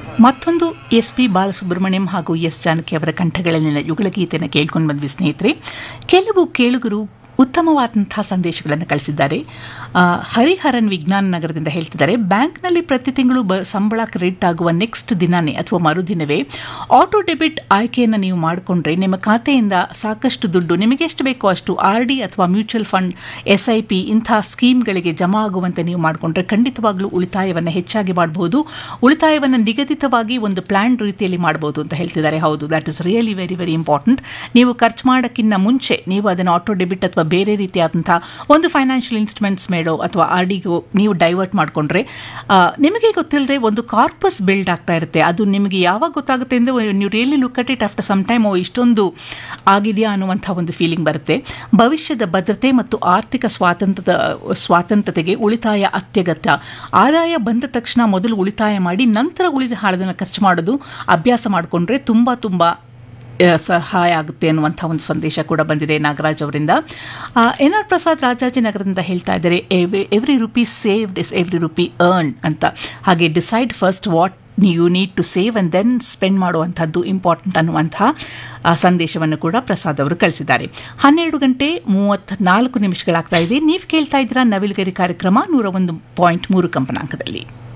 ಮತ್ತೊಂದು S P Balasubrahmanyam ಹಾಗೂ S Janaki ಅವರ ಕಂಠಗಳಲ್ಲಿನ ಯುಗಲಗೀತೆಯನ್ನು ಕೇಳ್ಕೊಂಡು ಬಂದ್ವಿ ಸ್ನೇಹಿತರೆ ಕೆಲವು ಕೇಳುಗರು ಉತ್ತಮವಾದಂತಹ ಸಂದೇಶಗಳನ್ನು ಕಳಿಸಿದ್ದಾರೆ ಆ, ಹರಿಹರನ್ ವಿಜ್ಞಾನ ನಗರದಿಂದ ಹೇಳ್ತಿದ್ದಾರೆ ಬ್ಯಾಂಕ್ನಲ್ಲಿ ಪ್ರತಿ ತಿಂಗಳು ಬ ಸಂಬಳ ಕ್ರೆಡಿಟ್ ಆಗುವ ನೆಕ್ಸ್ಟ್ ದಿನನೇ ಅಥವಾ ಮರುದಿನವೇ ಆಟೋ ಡೆಬಿಟ್ ಆಯ್ಕೆಯನ್ನು ನೀವು ಮಾಡಿಕೊಂಡ್ರೆ ನಿಮ್ಮ ಖಾತೆಯಿಂದ ಸಾಕಷ್ಟು ದುಡ್ಡು ನಿಮಗೆ ಎಷ್ಟು ಬೇಕೋ ಅಷ್ಟು ಆರ್ ಡಿ ಅಥವಾ mutual fund S I P ಇಂತಹ ಸ್ಕೀಮ್ಗಳಿಗೆ ಜಮಾ ಆಗುವಂತೆ ನೀವು ಮಾಡಿಕೊಂಡ್ರೆ ಖಂಡಿತವಾಗ್ಲೂ ಉಳಿತಾಯವನ್ನು ಹೆಚ್ಚಾಗಿ ಮಾಡಬಹುದು ಉಳಿತಾಯವನ್ನು ನಿಗದಿತವಾಗಿ ಒಂದು ಪ್ಲಾನ್ ರೀತಿಯಲ್ಲಿ ಮಾಡಬಹುದು ಅಂತ ಹೇಳ್ತಿದ್ದಾರೆ ಹೌದು that is really very very important ನೀವು ಖರ್ಚು ಮಾಡೋಕ್ಕಿಂತ ಮುಂಚೆ ನೀವು ಅದನ್ನು ಆಟೋ ಡೆಬಿಟ್ ಅಥವಾ ಬೇರೆ ರೀತಿಯಾದಂತಹ ಒಂದು ಫೈನಾನ್ಷಿಯಲ್ ಇನ್ಸ್ಟ್ರುಮೆಂಟ್ಸ್ ಮೇಡೋ ಅಥವಾ ಆರ್ ಡಿಗೋ ನೀವು ಡೈವರ್ಟ್ ಮಾಡಿಕೊಂಡ್ರೆ ನಿಮಗೆ ಗೊತ್ತಿಲ್ಲದೆ ಒಂದು ಕಾರ್ಪಸ್ ಬಿಲ್ಡ್ ಆಗ್ತಾ ಇರುತ್ತೆ ಅದು ನಿಮಗೆ ಯಾವಾಗ ಗೊತ್ತಾಗುತ್ತೆ ಅಂದರೆ ನೀವು really look at it after some time ಓ ಇಷ್ಟೊಂದು ಆಗಿದೆಯಾ ಅನ್ನುವಂಥ ಒಂದು ಫೀಲಿಂಗ್ ಬರುತ್ತೆ ಭವಿಷ್ಯದ ಭದ್ರತೆ ಮತ್ತು ಆರ್ಥಿಕ ಸ್ವಾತಂತ್ರ್ಯದ ಸ್ವಾತಂತ್ರ್ಯತೆಗೆ ಉಳಿತಾಯ ಅತ್ಯಗತ್ಯ ಆದಾಯ ಬಂದ ತಕ್ಷಣ ಮೊದಲು ಉಳಿತಾಯ ಮಾಡಿ ನಂತರ ಉಳಿದ ಹಣವನ್ನು ಖರ್ಚು ಮಾಡೋದು ಅಭ್ಯಾಸ ಮಾಡಿಕೊಂಡ್ರೆ ತುಂಬ ತುಂಬ ಆ, ಸಹಾಯ ಆಗುತ್ತೆ ಅನ್ನುವಂಥ ಒಂದು ಸಂದೇಶ ಕೂಡ ಬಂದಿದೆ ನಾಗರಾಜ್ ಅವರಿಂದ ಎನ್ ಆರ್ ಪ್ರಸಾದ್ ರಾಜಾಜಿನಗರದಿಂದ ಹೇಳ್ತಾ ಇದ್ದಾರೆ every rupee saved is every rupee earn ಅಂತ ಹಾಗೆ decide first what you need to save and then spend ಮಾಡುವಂಥದ್ದು ಇಂಪಾರ್ಟೆಂಟ್ ಅನ್ನುವಂಥ ಆ, ಸಂದೇಶವನ್ನು ಕೂಡ ಪ್ರಸಾದ್ ಅವರು ಕಳಿಸಿದ್ದಾರೆ ಹನ್ನೆರಡು ಗಂಟೆ ಮೂವತ್ತ್ನಾಲ್ಕು ನಿಮಿಷಗಳಾಗ್ತಾ ಇದೆ ನೀವು ಕೇಳ್ತಾ ಇದ್ದೀರಾ ನವಿಲುಗರಿ ಕಾರ್ಯಕ್ರಮ ನೂರ ಒಂದು ಪಾಯಿಂಟ್ ಮೂರು ಕಂಪನಾಂಕದಲ್ಲಿ